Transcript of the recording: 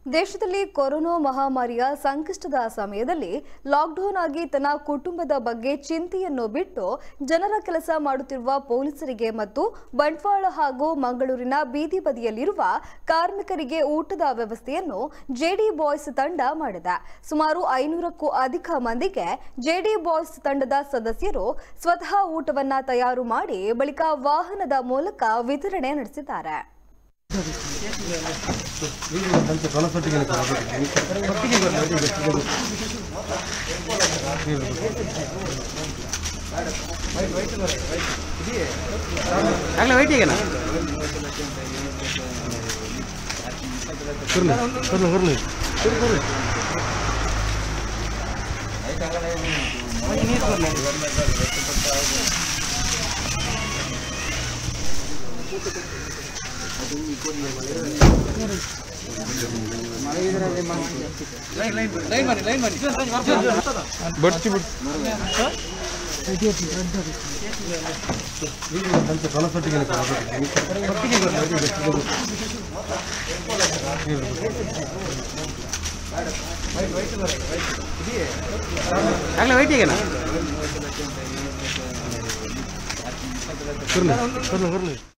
ದೇಶದಲ್ಲಿ ಕೊರೋನಾ ಮಹಾಮಾರಿಯ ಸಂಕಷ್ಟದ ಸಮಯದಲ್ಲಿ ಲಾಕ್ಡೌನ್ ಆಗಿ ತನ್ನ ಕುಟುಂಬದ ಬಗ್ಗೆ ಚಿಂತೆಯನ್ನು ಬಿಟ್ಟು ಜನರ ಕೆಲಸ ಮಾಡುತ್ತಿರುವ ಪೊಲೀಸರಿಗೆ ಮತ್ತು ಬಂಟ್ವಾಳ ಹಾಗೂ ಮಂಗಳೂರಿನ ಬೀದಿ ಬದಿಯಲ್ಲಿರುವ ಕಾರ್ಮಿಕರಿಗೆ ಊಟದ ವ್ಯವಸ್ಥೆಯನ್ನು ಜೆಡಿ ಬಾಯ್ಸ್ ತಂಡ ಮಾಡಿದೆ ಸುಮಾರು ಐನೂರಕ್ಕೂ ಅಧಿಕ ಮಂದಿಗೆ ಜೆಡಿ ಬಾಯ್ಸ್ ತಂಡದ ಸದಸ್ಯರು ಸ್ವತಃ ಊಟವನ್ನ ತಯಾರು ಮಾಡಿ ಬಳಿಕ ವಾಹನದ ಮೂಲಕ ವಿತರಣೆ ನಡೆಸಿದ್ದಾರೆ ಆಗಲೇ ವೈಟ್ ಈಗನ ಬಡ್ತಿ ಬಿಡ್ ಆಗಲೇ ವೈಟ್ ಈಗನ ಬರ್ಲಿ ಬರ್ಲಿ ಬರ್ಲಿ